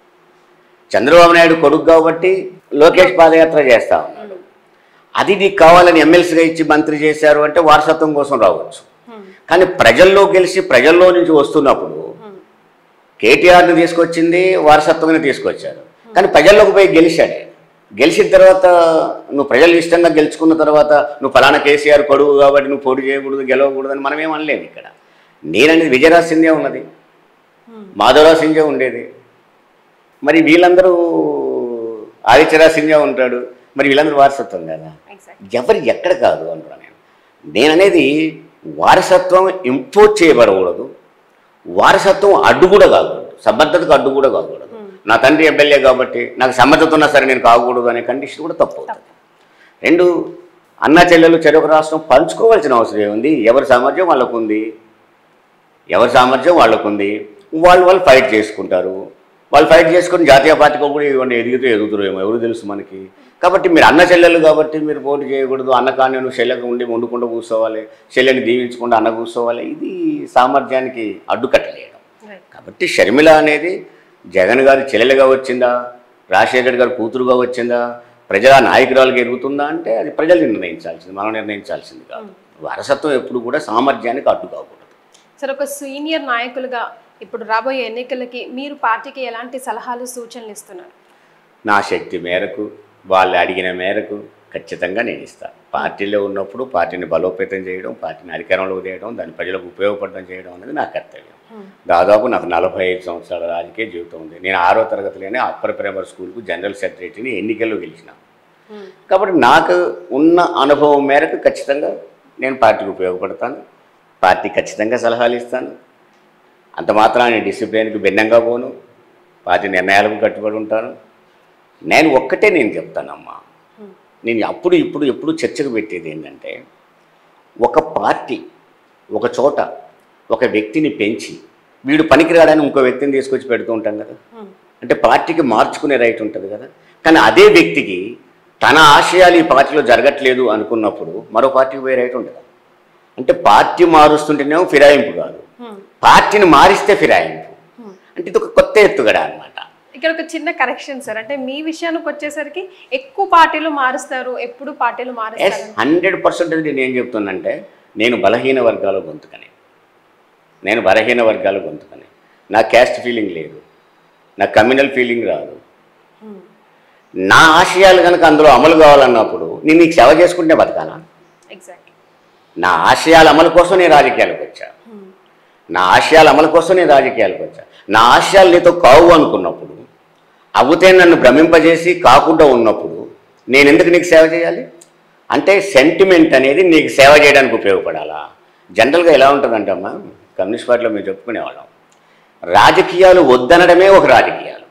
చంద్రబాబు నాయుడు కొడుకు కాబట్టి లోకేష్ పాదయాత్ర చేస్తా ఉన్నాడు అది నీకు కావాలని ఎమ్మెల్సీగా ఇచ్చి మంత్రి చేశారు అంటే వారసత్వం కోసం రావచ్చు ఉమ్, కానీ ప్రజల్లో గెలిచి ప్రజల్లో నుంచి వస్తున్నప్పుడు ఉమ్, కేటీఆర్ని తీసుకొచ్చింది వారసత్వంగానే తీసుకొచ్చారు కానీ ప్రజల్లోకి పోయి గెలిచాడు ఆయన. గెలిచిన తర్వాత నువ్వు ప్రజలు ఇష్టంగా గెలుచుకున్న తర్వాత నువ్వు ఫలానా కేసీఆర్ కొడుకు కాబట్టి నువ్వు పోటీ చేయకూడదు గెలవకూడదు అని మనం ఏమనలేము ఇక్కడ నేననేది విజయరాజ్ సింధ్యా ఉన్నది ఉమ్, మాధవరావు సింధ్యా ఉండేది మరి వీళ్ళందరూ ఆదిత్యరాజ్ సింధ్యా ఉంటాడు మరి వీళ్ళందరూ వారసత్వం కదా ఎగ్జాక్ట్ ఎవరు ఎక్కడ కాదు అంటున్నా నేను నేననేది వారసత్వం ఇంపోజ్ చేయబడకూడదు వారసత్వం అడ్డు కూడా కాకూడదు సమర్థతకు అడ్డు కూడా కాకూడదు నా తండ్రి ఎమ్మెల్యే కాబట్టి నాకు సమర్థత ఉన్నా సరే నేను కాకూడదు అనే కండిషన్ కూడా తప్పు అవుతుంది రెండు అన్న చెల్లెలు చెరొక రాష్ట్రం పంచుకోవాల్సిన అవసరం ఏముంది ఎవరి సామర్థ్యం వాళ్ళకు ఉంది ఎవరి సామర్థ్యం వాళ్ళకు ఉంది వాళ్ళు వాళ్ళు ఫైట్ చేసుకుంటారు వాళ్ళు ఫైట్ చేసుకుని జాతీయ పార్టీకి కూడా ఇవన్నీ ఎదుగుతూ ఎదుగుతారు ఏమో ఎవరు తెలుసు మనకి కాబట్టి మీరు అన్న చెల్లెలు కాబట్టి మీరు పోటీ చేయకూడదు అన్న కానీ నువ్వు చెల్లెకు ఉండి వండుకుండా కూర్చోవాలి చెల్లెని దీవించకుండా అన్న కూర్చోవాలి ఇది సామర్థ్యానికి అడ్డుకట్టలేయడం రైట్ కాబట్టి షర్మిల అనేది జగన్ గారి చెల్లెలుగా వచ్చిందా రాజశేఖర్ గారి కూతురుగా వచ్చిందా ప్రజల నాయకురాలుగా ఎరుగుతుందా అంటే అది ప్రజలు నిర్ణయించాల్సింది మనం నిర్ణయించాల్సింది కాదు వారసత్వం ఎప్పుడు కూడా సామర్థ్యానికి అడ్డు కాకూడదు సార్ ఒక సీనియర్ నాయకులుగా ఇప్పుడు రాబోయే ఎన్నికలకి మీరు పార్టీకి ఎలాంటి సలహాలు సూచనలు ఇస్తున్నారు నా శక్తి మేరకు వాళ్ళు అడిగిన మేరకు ఖచ్చితంగా నేను ఇస్తాను పార్టీలో ఉన్నప్పుడు పార్టీని బలోపేతం చేయడం పార్టీని అధికారంలోకి తేయడం దాన్ని ప్రజలకు ఉపయోగపడడం చేయడం అనేది నా కర్తవ్యం దాదాపు నాకు నలభై ఐదు సంవత్సరాల రాజకీయ జీవితం ఉంది నేను ఆరో తరగతిలోనే అప్పర్ ప్రైమరీ స్కూల్కు జనరల్ సెక్రటరీని ఎన్నికల్లో గెలిచిన ఉమ్, కాబట్టి నాకు ఉన్న అనుభవం మేరకు ఖచ్చితంగా నేను పార్టీకి ఉపయోగపడతాను పార్టీ ఖచ్చితంగా సలహాలు ఇస్తాను అంత మాత్రం నేను డిసిప్లిన్కి భిన్నంగా పోను పార్టీ నిర్ణయాలకు కట్టుబడి ఉంటాను నేను ఒక్కటే నేను చెప్తానమ్మా ఉమ్, నేను అప్పుడు ఇప్పుడు ఎప్పుడు చర్చకు పెట్టేది ఏంటంటే ఒక పార్టీ ఒక చోట ఒక వ్యక్తిని పెంచి వీడు పనికిరాడని ఇంకో వ్యక్తిని తీసుకొచ్చి పెడుతూ ఉంటాం కదా ఉమ్, అంటే పార్టీకి మార్చుకునే రైట్ ఉంటుంది కదా కానీ అదే వ్యక్తికి తన ఆశయాలు ఈ పార్టీలో జరగట్లేదు అనుకున్నప్పుడు మరో పార్టీకి పోయే రైట్ ఉండదు అంటే పార్టీ మారుస్తుంటేనేమో ఫిరాయింపు కాదు ఉమ్, పార్టీని మారిస్తే ఫిరాయింపు ఉమ్. అంటే ఇది ఒక కొత్త ఎత్తుగడ అనమాట ఇక్కడ ఒక చిన్న కరెక్షన్ సార్ అంటే మీ విషయానికి వచ్చేసరికి ఎక్కువ పార్టీలు మారుస్తారు ఎప్పుడు పార్టీలు ఎస్ మారుస్తారు హండ్రెడ్ పర్సెంటేజ్ నేను ఏం చెప్తున్నానంటే నేను బలహీన వర్గాల గొంతుకని నేను బలహీన వర్గాల గొంతుకని నా క్యాస్ట్ ఫీలింగ్ లేదు నా కమ్యూనల్ ఫీలింగ్ రాదు ఉమ్, నా ఆశయాలు కనుక అందులో అమలు కావాలన్నప్పుడు నేను నీకు సేవ చేసుకుంటే బతకాలా ఎగ్జాక్ట్లీ నా ఆశయాల అమలు కోసం నేను రాజకీయాలకు వచ్చా ఉమ్, నా ఆశయాల అమలు కోసం నేను రాజకీయాలకు వచ్చా నా ఆశయాలు నీతో కావు అనుకున్నప్పుడు అవుతే నన్ను భ్రమింపజేసి కాకుండా ఉన్నప్పుడు నేను ఎందుకు నీకు సేవ చేయాలి అంటే సెంటిమెంట్ అనేది నీకు సేవ చేయడానికి ఉపయోగపడాలా జనరల్గా ఎలా ఉంటుందంటమ్మా కమ్యూనిస్ట్ పార్టీలో మేము చెప్పుకునేవాళ్ళం రాజకీయాలు వద్దనడమే ఒక రాజకీయాలు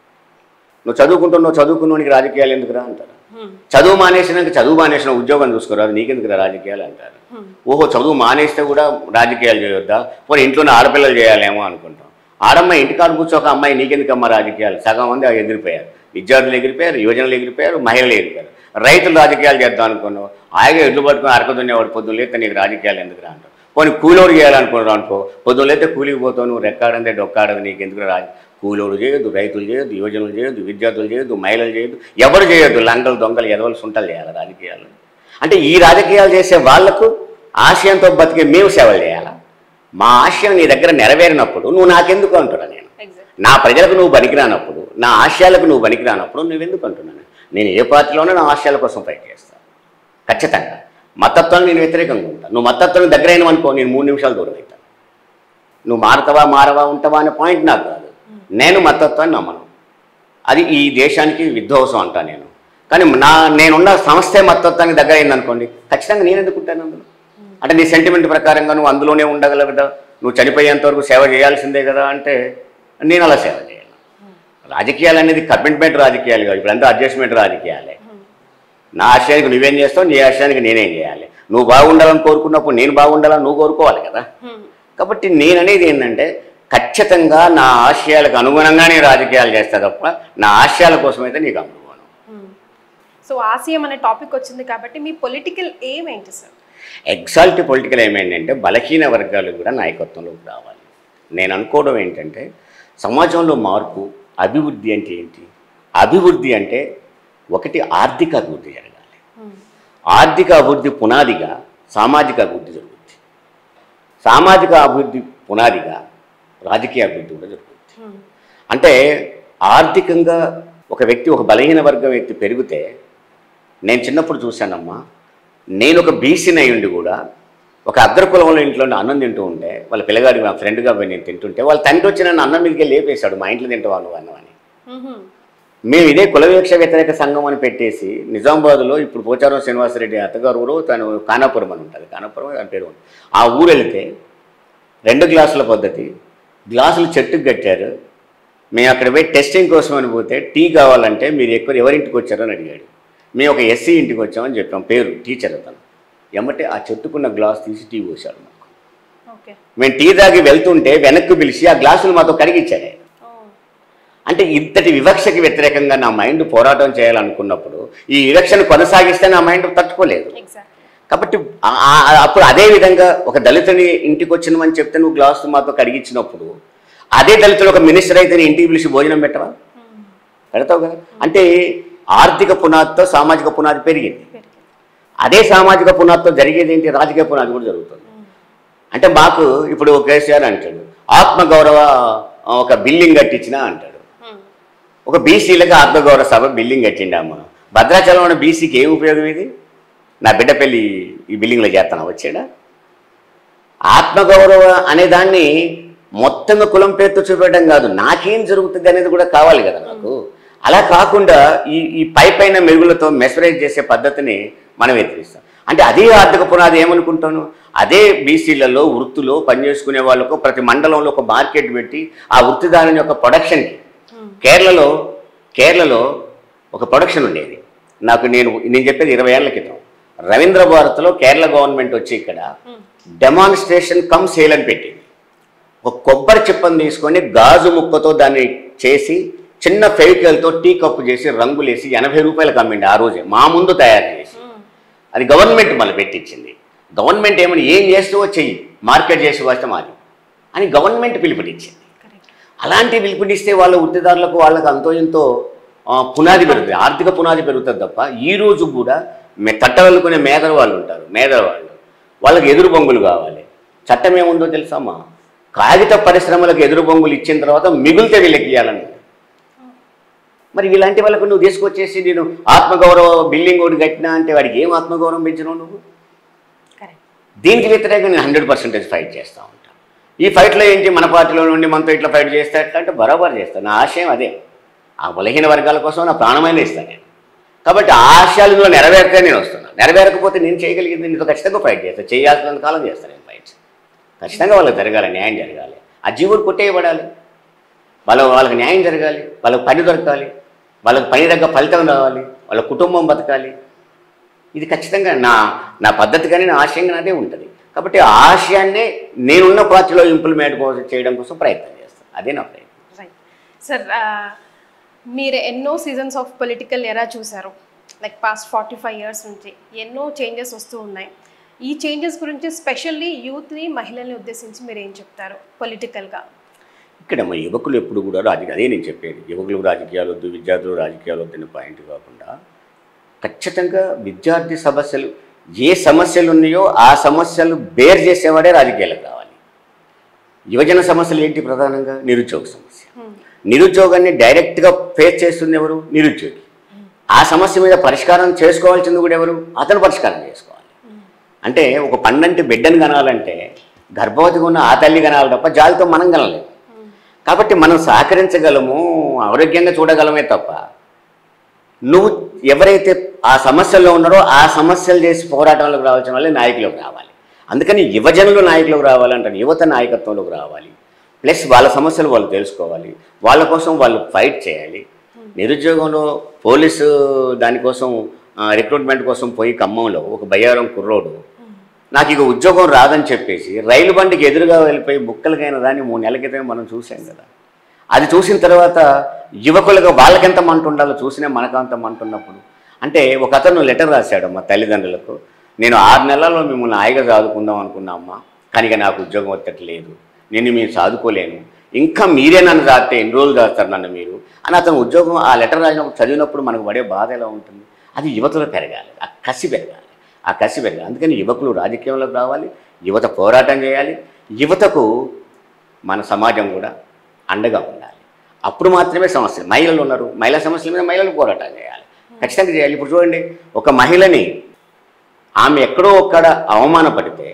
నువ్వు చదువుకుంటున్నావు చదువుకున్నోనికి రాజకీయాలు ఎందుకురా అంటారు ఉమ్, చదువు మానేసినాక చదువు మానేసిన ఉద్యోగం చూసుకోరాదు నీకెందుకు రాజకీయాలు అంటారు ఉమ్, ఓహో చదువు మానేస్తే కూడా రాజకీయాలు చేయొద్దా పోనీ ఇంట్లోనే ఆడపిల్లలు చేయాలేమో అనుకుంటాం ఆడమ్మాయి ఇంటికాడ కూర్చోక అమ్మాయి నీకెందుకమ్మా రాజకీయాలు సగం మంది ఎగిరిపోయారు విద్యార్థులు ఎగిరిపోయారు యువజనులు ఎగిరిపోయారు మహిళలు ఎగిరిపోయారు రైతులు రాజకీయాలు చేద్దాం అనుకున్నావు హాయిగా ఎడ్లు పట్టుకుని అరక దున్నేవాడు పొద్దున్న లేతే నీకు రాజకీయాలు ఎందుకు రా అంటావు పోనీ కూలోడు చేయాలనుకున్నావు అనుకో పొద్దున్న లేతే కూలికి పోతావు నువ్వు రెక్కాడందే డొక్కాడదు నీకు ఎందుకు రాజ కూలోడు చేయొద్దు రైతులు చేయొద్దు యువజనులు చేయొద్దు విద్యార్థులు చేయొద్దు మహిళలు చేయొద్దు ఎవరు చేయొద్దు లంగలు దొంగలు ఎదవలు సుంటలు చేయాలి రాజకీయాలు అంటే ఈ రాజకీయాలు చేసే వాళ్లకు ఆశయంతో బతికే మేము సేవలు చేయాలా మా ఆశయం నీ దగ్గర నెరవేరినప్పుడు నువ్వు నాకెందుకు అంటున్నా నేను ఎగ్జాక్ట్ నా ప్రజలకు నువ్వు పనికిరానప్పుడు నా ఆశయాలకు నువ్వు పనికిరానప్పుడు నువ్వెందుకు అంటున్నాను నేను ఏ పార్టీలోనే నా ఆశయాల కోసం ఫైట్ చేస్తాను ఖచ్చితంగా మతత్వాన్ని నేను వ్యతిరేకంగా ఉంటాను నువ్వు మతత్వం దగ్గరైన అనుకో నేను మూడు నిమిషాలు దూరం అవుతాను నువ్వు మారతావా మారవా ఉంటావా అనే పాయింట్ నాకు కాదు నేను మతత్వాన్ని నమ్మను అది ఈ దేశానికి విధ్వంసం అంటా నేను కానీ నా నేనున్న సంస్థే మతత్వానికి దగ్గర అయిందనుకోండి ఖచ్చితంగా నేను ఎందుకు ఉంటాను అందులో అంటే నీ సెంటిమెంట్ ప్రకారంగా నువ్వు అందులోనే ఉండగలగదా నువ్వు చనిపోయేంత వరకు సేవ చేయాల్సిందే కదా అంటే నేను అలా సేవ చేయాలి రాజకీయాలు అనేది కమిట్మెంట్ రాజకీయాలు కాదు ఇప్పుడంతా అడ్జస్ట్మెంట్ రాజకీయాలే నా ఆశయానికి నువ్వేం చేస్తావు నీ ఆశయానికి నేనేం చేయాలి నువ్వు బాగుండాలని కోరుకున్నప్పుడు నేను బాగుండాలని నువ్వు కోరుకోవాలి కదా కాబట్టి నేను అనేది ఏంటంటే ఖచ్చితంగా నా ఆశయాలకు అనుగుణంగానే రాజకీయాలు చేస్తా తప్ప నా ఆశయాల కోసం అయితే నీకు అనుకోను సో ఆసియం అనే టాపిక్ వచ్చింది కాబట్టి మీ పొలిటికల్ ఎయిమ్ ఏంటి సార్ ఎగ్జాల్ట్ పొలిటికల్ ఏమైందంటే బలహీన వర్గాలు కూడా నాయకత్వంలోకి రావాలి నేను అనుకోవడం ఏంటంటే సమాజంలో మార్పు అభివృద్ధి అంటే ఏంటి అభివృద్ధి అంటే ఒకటి ఆర్థిక అభివృద్ధి జరగాలి ఆర్థిక అభివృద్ధి పునాదిగా సామాజిక అభివృద్ధి జరుగుతుంది సామాజిక అభివృద్ధి పునాదిగా రాజకీయ అభివృద్ధి కూడా జరుగుతుంది అంటే ఆర్థికంగా ఒక వ్యక్తి ఒక బలహీన వర్గం వ్యక్తి పెరిగితే నేను చిన్నప్పుడు చూశానమ్మా నేను ఒక బీసీని అయి ఉండి కూడా ఒక అగ్ర కులంలో ఇంట్లో అన్నం తింటూ ఉంటే వాళ్ళ పిల్లగాడి మా ఫ్రెండ్గా పోయి నేను తింటుంటే వాళ్ళ తండ్రి వచ్చి నన్ను అన్నం మీదకి లేపేశాడు మా ఇంట్లో తింటావా నువ్వు అన్నం అని మేము ఇదే కులవివక్ష వ్యతిరేక సంఘం అని పెట్టేసి నిజామాబాద్లో ఇప్పుడు పోచారం శ్రీనివాసరెడ్డి అత్తగారు ఊరు తను కానాపురం అని ఉంటుంది కానాపురం అని పేరు ఉంది. ఆ ఊరు వెళితే రెండు గ్లాసుల పద్ధతి గ్లాసులు చెట్టుకు కట్టారు మేము అక్కడ పోయి టెస్టింగ్ కోసం అని పోతే టీ కావాలంటే మీరు ఎక్కువ ఎవరింటికి వచ్చారో అని అడిగాడు మేము ఒక ఎస్సీ ఇంటికి వచ్చామని చెప్పాం పేరు టీచర్ అతను ఎమ్మటే ఆ చెట్టుకున్న గ్లాస్ తీసి టీ పోసాడు మాకు ఓకే మేము టీ తాగి వెళ్తుంటే వెనక్కి పిలిచి ఆ గ్లాసులు మాతో కడిగిచ్చాడు ఆయన. అంటే ఇంతటి వివక్షకి వ్యతిరేకంగా నా మైండ్ పోరాటం చేయాలనుకున్నప్పుడు ఈ వివక్షను కొనసాగిస్తే నా మైండ్ తట్టుకోలేదు ఎగ్జాక్ట్ కాబట్టి ఆ- ఆ- అప్పుడు అదే విధంగా ఒక దళితుని ఇంటికి వచ్చినమని చెప్తే నువ్వు గ్లాసు మాతో కడిగించినప్పుడు అదే దళితుడు ఒక మినిస్టర్ అయితే నీ ఇంటికి పిలిచి భోజనం పెట్టవా పెడతావు కదా అంటే ఆర్థిక పునాదితో సామాజిక పునాది పెరిగింది అదే సామాజిక పునాదితో జరిగేది ఏంటి రాజకీయ పునాది కూడా జరుగుతుంది అంటే మాకు ఇప్పుడు ఒక కేసీఆర్ అంటాడు ఆత్మగౌరవ ఆ, ఒక బిల్డింగ్ కట్టించినా అంటాడు ఒక బీసీలకు ఆత్మగౌరవ సభ బిల్డింగ్ కట్టిండమ్మ భద్రాచలం ఉన్న బీసీకి ఏం ఉపయోగం ఇది నా బిడ్డ పెళ్ళి ఈ బిల్డింగ్లో చేస్తాను వచ్చాడా ఆత్మగౌరవ అనే దాన్ని మొత్తంగా కులం పేరుతో చూపెట్టడం కాదు నాకేం జరుగుతుంది అనేది కూడా కావాలి కదా నాకు అలా కాకుండా ఈ ఈ పై పైన మెరుగులతో మెసరైజ్ చేసే పద్ధతిని మనం ఎదిరిస్తాం అంటే అదే ఆర్థిక పునాది ఏమనుకుంటాను అదే బీసీలలో వృత్తులో పనిచేసుకునే వాళ్ళకు ప్రతి మండలంలో ఒక మార్కెట్ పెట్టి ఆ వృత్తిదారుని యొక్క ప్రొడక్షన్కి కేరళలో కేరళలో ఒక ప్రొడక్షన్ ఉండేది నాకు నేను నేను చెప్పేది ఇరవై ఏళ్ల క్రితం రవీంద్ర భారత్లో కేరళ గవర్నమెంట్ వచ్చి ఇక్కడ డెమాన్స్ట్రేషన్ కమ్ సేల్ అని పెట్టింది ఒక కొబ్బరి చిప్పని తీసుకొని గాజు ముక్కతో దాన్ని చేసి చిన్న ఫెవికల్తో టీ కప్పు చేసి రంగులేసి ఎనభై రూపాయలకు అమ్మిండి ఆ రోజే మా ముందు తయారు చేసి అది గవర్నమెంట్ మళ్ళీ పెట్టించింది గవర్నమెంట్ ఏమని ఏం చేస్తావో చెయ్యి మార్కెట్ చేసి వస్తే మాది అని గవర్నమెంట్ పిలుపునిచ్చింది కరెక్ట్ అలాంటి పిలుపునిస్తే వాళ్ళ వృత్తిదారులకు వాళ్ళకి అంతో ఎంతో ఆ, పునాది పెరుగుతుంది ఆర్థిక పునాది పెరుగుతుంది తప్ప ఈ రోజు కూడా మే తట్టవల్లుకునే మేదల వాళ్ళు ఉంటారు మేదల వాళ్ళు వాళ్ళకి ఎదురు బొంగులు కావాలి చట్టం ఏముందో తెలుసామా కాగిత పరిశ్రమలకు ఎదురు బొంగులు ఇచ్చిన తర్వాత మిగిలితే వీళ్ళకి ఇవ్వాలని మరి ఇలాంటి వాళ్ళకు నువ్వు తీసుకొచ్చేసి నేను ఆత్మగౌరవ బిల్డింగ్ ఒకటి కట్టినా అంటే వాడికి ఏం ఆత్మగౌరవం పెంచినావు నువ్వు కరెక్ట్ దీనికి వ్యతిరేకంగా నేను హండ్రెడ్ పర్సెంటేజ్ ఫైట్ చేస్తూ ఉంటాను ఈ ఫైట్లో ఏంటి మన పార్టీలో నుండి మనతో ఇట్లా ఫైట్ చేస్తే ఎట్లా అంటే బరాబర్ చేస్తాను నా ఆశయం అదే ఆ బలహీన వర్గాల కోసం నా ప్రాణమైన ఇస్తాను నేను కాబట్టి ఆ ఆశయాలలో నెరవేరితే నేను వస్తున్నాను నెరవేరకపోతే నేను చేయగలిగింది నీతో ఖచ్చితంగా ఫైట్ చేస్తాను చేయాల్సినంత కాలం చేస్తాను నేను ఫైట్ ఖచ్చితంగా వాళ్ళకి జరగాలి న్యాయం జరగాలి ఆ జీవుడు కొట్టేయబడాలి వాళ్ళ వాళ్ళకి న్యాయం జరగాలి వాళ్ళకి పని దొరకాలి వాళ్ళకి పని తగ్గ ఫలితం రావాలి వాళ్ళ కుటుంబం బతకాలి ఇది ఖచ్చితంగా నా నా పద్ధతి కానీ నా ఆశయం కానీ అదే ఉంటుంది కాబట్టి ఆ ఆశయాన్నే నేనున్న పార్టీలో ఇంప్లిమెంట్ కోసం చేయడం కోసం ప్రయత్నం చేస్తాను అదే నా ప్రయత్నం రైట్ సార్ మీరు ఎన్నో సీజన్స్ ఆఫ్ పొలిటికల్ ఎరా చూసారు like past forty five years నుంచి ఎన్నో చేంజెస్ వస్తూ ఉన్నాయి ఈ చేంజెస్ గురించి స్పెషల్లీ యూత్ని మహిళల్ని ఉద్దేశించి మీరు ఏం చెప్తారు పొలిటికల్గా ఇక్కడ మా యువకులు ఎప్పుడు కూడా రాజకీయ అదే నేను చెప్పేది యువకులు రాజకీయాలు వద్దు విద్యార్థులు రాజకీయాలు వద్దు అనే పాయింట్ కాకుండా ఖచ్చితంగా విద్యార్థి సమస్యలు ఏ సమస్యలు ఉన్నాయో ఆ సమస్యలు బేర్ చేసేవాడే రాజకీయాలకు రావాలి యువజన సమస్యలు ఏంటి ప్రధానంగా నిరుద్యోగ సమస్య నిరుద్యోగాన్ని డైరెక్ట్గా ఫేస్ చేస్తుంది ఎవరు నిరుద్యోగి ఆ సమస్య మీద పరిష్కారం చేసుకోవాల్సింది కూడా ఎవరు అతను పరిష్కారం చేసుకోవాలి అంటే ఒక పండంటి బిడ్డను కనాలంటే గర్భవతిగా ఉన్న ఆ తల్లి కనాలి తప్ప జాలితో మనం కనలేము కాబట్టి మనం సహకరించగలము ఆరోగ్యంగా చూడగలమే తప్ప నువ్వు ఎవరైతే ఆ సమస్యల్లో ఉన్నారో ఆ సమస్యలు చేసి పోరాటంలోకి రావాల్సిన వాళ్ళే నాయకులకు రావాలి అందుకని యువజనులు నాయకులకు రావాలంటారు యువత నాయకత్వంలోకి రావాలి ప్లస్ వాళ్ళ సమస్యలు వాళ్ళు తెలుసుకోవాలి వాళ్ళ కోసం వాళ్ళు ఫైట్ చేయాలి నిరుద్యోగంలో పోలీసు దానికోసం రిక్రూట్మెంట్ కోసం పోయి ఖమ్మంలో ఒక బయ్యారం కుర్రోడు నాకు ఇక ఉద్యోగం రాదని చెప్పేసి రైలు బండికి ఎదురుగా వెళ్ళిపోయి బుక్కలకైన దాన్ని మూడు నెలల క్రితం మనం చూసాం కదా అది చూసిన తర్వాత యువకులుగా వాళ్ళకెంత మంట ఉండాలో చూసినా మనకంత మంట ఉన్నప్పుడు అంటే ఒక అతను లెటర్ రాశాడు మా తల్లిదండ్రులకు నేను ఆరు నెలల్లో మిమ్మల్ని హాయిగా చదువుకుందాం అనుకున్నా అమ్మా కానీ ఇక నాకు ఉద్యోగం వచ్చట్లేదు నేను మీరు చదువుకోలేను ఇంకా మీరే నన్ను దాస్తే ఎన్ని రోజులు దాస్తారు నన్ను మీరు అని అతను ఉద్యోగం ఆ లెటర్ రాసినప్పుడు చదివినప్పుడు మనకు పడే బాధ ఎలా ఉంటుంది అది యువతలో పెరగాలి ఆ కసి పెరగాలి ఆ కసి పెరగాలి అందుకని యువకులు రాజకీయంలోకి రావాలి యువత పోరాటం చేయాలి యువతకు మన సమాజం కూడా అండగా ఉండాలి అప్పుడు మాత్రమే సమస్యలు మహిళలు ఉన్నారు మహిళా సమస్యల మీద మహిళలు పోరాటం చేయాలి ఖచ్చితంగా చేయాలి ఇప్పుడు చూడండి ఒక మహిళని ఆమె ఎక్కడో ఒక్కడ అవమానపడితే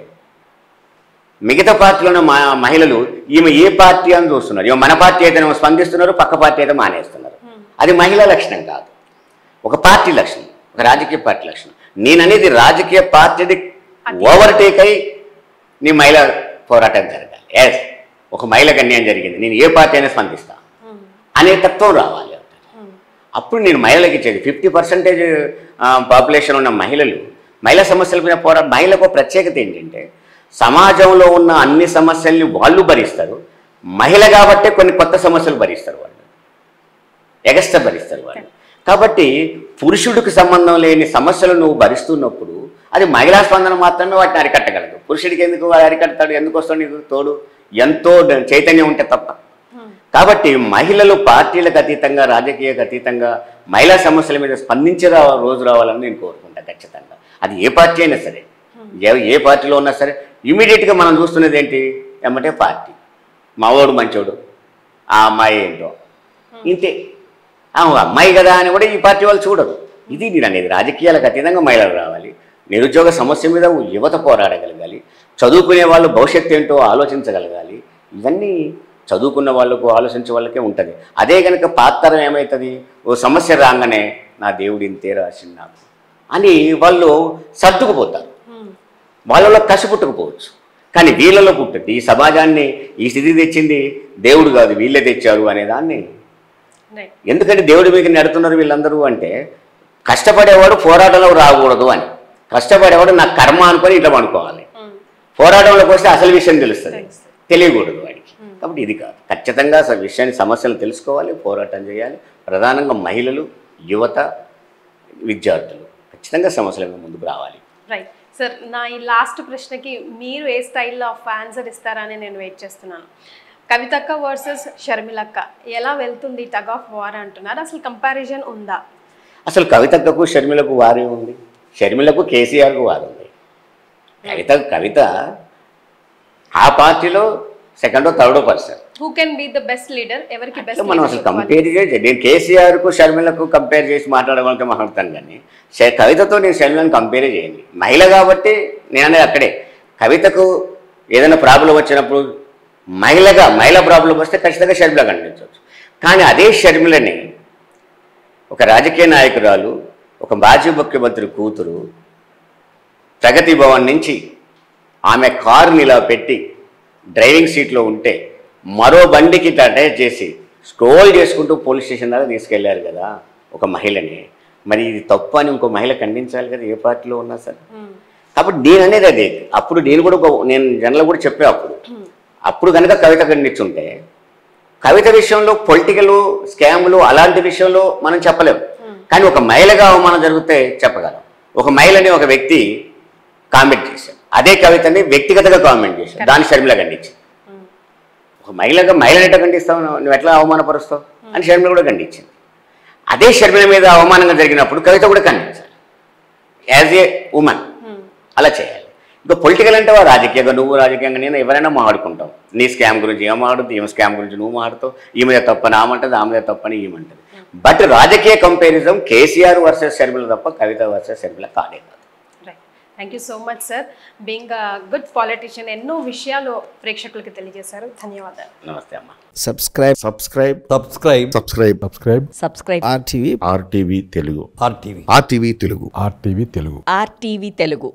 మిగతా పార్టీలోని మా మహిళలు ఈమె ఏ పార్టీ అని చూస్తున్నారు ఈమె మన పార్టీ అయితే స్పందిస్తున్నారు పక్క పార్టీ అయితే మానేస్తున్నారు అది మహిళా లక్షణం కాదు ఒక పార్టీ లక్షణం ఒక రాజకీయ పార్టీ లక్షణం నేను అనేది రాజకీయ పార్టీది ఓవర్టేక్ అయి నీ మహిళ పోరాటం జరగాలి ఎస్ ఒక మహిళకు అన్యాయం జరిగింది నేను ఏ పార్టీ అయినా స్పందిస్తా అనే తత్వం రావాలి అప్పుడు నేను మహిళలకు ఇచ్చేది ఫిఫ్టీ పర్సెంటేజ్ పాపులేషన్ ఉన్న మహిళలు మహిళా సమస్యల మీద పోరా మహిళకు ఒక ప్రత్యేకత ఏంటంటే సమాజంలో ఉన్న అన్ని సమస్యల్ని వాళ్ళు భరిస్తారు మహిళ కాబట్టే కొన్ని కొత్త సమస్యలు భరిస్తారు వాళ్ళు ఎగస్ట భరిస్తారు వాళ్ళు కాబట్టి పురుషుడికి సంబంధం లేని సమస్యలు నువ్వు భరిస్తున్నప్పుడు అది మహిళా స్పందన మాత్రమే వాటిని అరికట్టగలదు పురుషుడికి ఎందుకు వాడు అరికడతాడు ఎందుకు వస్తాడు నీకు తోడు ఎంతో ద- చైతన్యం ఉంటే తప్ప కాబట్టి మహిళలు పార్టీలకు అతీతంగా రాజకీయకు అతీతంగా మహిళా సమస్యల మీద స్పందించే రా- రోజు రావాలని నేను కోరుకుంటా ఖచ్చితంగా అది ఏ పార్టీ అయినా సరే ఏ ఏ పార్టీలో ఉన్నా సరే ఇమీడియట్గా మనం చూస్తున్నది ఏంటి ఏమంటే పార్టీ మావాడు మంచోడు ఆ అమ్మాయి ఏంటో ఇంతే ఆ అమ్మాయి కదా అని కూడా ఈ పార్టీ వాళ్ళు చూడరు ఇది నేను అనేది రాజకీయాలకు అతీతంగా మహిళలు రావాలి నిరుద్యోగ సమస్య మీద యువత పోరాడగలగాలి చదువుకునే వాళ్ళు భవిష్యత్తు ఏంటో ఆలోచించగలగాలి ఇవన్నీ చదువుకున్న వాళ్ళకు ఆలోచించే వాళ్ళకే ఉంటుంది అదే కనుక పాత్రం ఏమవుతుంది ఓ సమస్య రాగానే నా దేవుడు ఇంతే రాసింది నాకు అని వాళ్ళు సర్దుకుపోతారు వాళ్ళలో కసి పుట్టుకుపోవచ్చు కానీ వీళ్ళలో పుట్టింది ఈ సమాజాన్ని ఈ స్థితి తెచ్చింది దేవుడు కాదు వీళ్ళే తెచ్చారు అనే దాన్ని రైట్ ఎందుకంటే దేవుడి మీద నెడుతున్నారు వీళ్ళందరూ అంటే కష్టపడేవాడు పోరాటంలో రాకూడదు అని కష్టపడేవాడు నా కర్మ అనుకొని ఇట్లా అనుకోవాలి పోరాటంలోకి వస్తే అసలు విషయం తెలుస్తుంది తెలుస్తుంది. తెలియకూడదు వాడికి కాబట్టి ఇది కాదు ఖచ్చితంగా అసలు విషయాన్ని సమస్యలు తెలుసుకోవాలి పోరాటం చేయాలి ప్రధానంగా మహిళలు యువత విద్యార్థులు ఖచ్చితంగా సమస్యల మీద ముందుకు రావాలి రైట్ సార్ నా ఈ లాస్ట్ ప్రశ్నకి మీరు ఏ స్టైల్లో ఆఫ్ ఆన్సర్ ఇస్తారని నేను వెయిట్ చేస్తున్నాను కవితక్క వర్సెస్ షర్మిలక్క ఎలా వెళ్తుంది టగ్ ఆఫ్ వార్ అంటున్నారు అసలు కంపారిజన్ ఉందా అసలు కవితకు షర్మిలకు వారే ఉంది షర్మిలకు కేసీఆర్కు వారు ఉంది కవిత కవిత ఆ పార్టీలో సెకండో థర్డో person who can be the best leader ఎవరికి బెస్ట్ మనం అసలు కంపేర్ చేసి నేను కేసీఆర్కు షర్మిలకు కంపేర్ చేసి మాట్లాడగలిగితే మాట్లాడతాను కానీ ష- కవితతో నేను షర్మిలను కంపేర్ చేయండి మహిళ కాబట్టి నేను అనేది అక్కడే కవితకు ఏదైనా ప్రాబ్లం వచ్చినప్పుడు మహిళగా మహిళ ప్రాబ్లం వస్తే ఖచ్చితంగా షర్మిల కనిపించవచ్చు కానీ అదే షర్మిలని ఒక రాజకీయ నాయకురాలు ఒక మాజీ ముఖ్యమంత్రి కూతురు ప్రగతి భవన్ నుంచి ఆమె కారుని ఇలా పెట్టి డ్రైవింగ్ సీట్లో ఉంటే మరో బండికి ఇట్లా అటాచ్ చేసి స్క్రోల్ చేసుకుంటూ పోలీస్ స్టేషన్ దాకా తీసుకెళ్లారు కదా ఒక మహిళని మరి ఇది తప్పు అని ఇంకో మహిళ ఖండించాలి కదా ఏ పార్టీలో ఉన్నా సరే కాబట్టి నేను అనేది అదే అప్పుడు నేను కూడా ఒక నేను జనరల్ కూడా చెప్పే అప్పుడు అప్పుడు కనుక కవిత ఖండించుంటే కవిత విషయంలో పొలిటికల్ స్కాములు అలాంటి విషయంలో మనం చెప్పలేము కానీ ఒక మహిళగా అవమానం జరిగితే చెప్పగలం ఒక మహిళని ఒక వ్యక్తి కామెంట్ చేశాడు అదే కవితని వ్యక్తిగతంగా కామెంట్ చేశాడు దాన్ని షర్మిల ఖండించింది ఒక మహిళగా మహిళని ఎట్లా ఖండిస్తావు నువ్వు నువ్వు ఎట్లా అవమానపరుస్తావు అని షర్మిల కూడా ఖండించింది అదే షర్మిల మీద అవమానంగా జరిగినప్పుడు కవిత కూడా ఖండించాలి యాజ్ ఏ ఉమెన్ అలా చేయాలి ఇంకా పొలిటికల్ అంటే వా రాజకీయంగా నువ్వు రాజకీయంగా నేను ఎవరైనా మాట్లాడుకుంటావు నీ స్కామ్ గురించి ఏం మాట్లాడుతుంది ఈమె స్కామ్ గురించి నువ్వు మాట్లాడుతావు ఈమె తప్పని ఆమంటది ఆమె తప్పని ఈమంటది బట్ రాజకీయ కంపారిజం కేసీఆర్ వర్సెస్ షర్మిల తప్ప కవిత వర్సెస్ షర్మిల కాదే కాదు right thank you so much sir being good politician ఎన్నో విషయాలు ప్రేక్షకులకి తెలియజేశారు ధన్యవాదాలు నమస్తే అమ్మా subscribe subscribe subscribe subscribe subscribe subscribe RTV RTV Telugu RTV RTV Telugu RTV Telugu RTV Telugu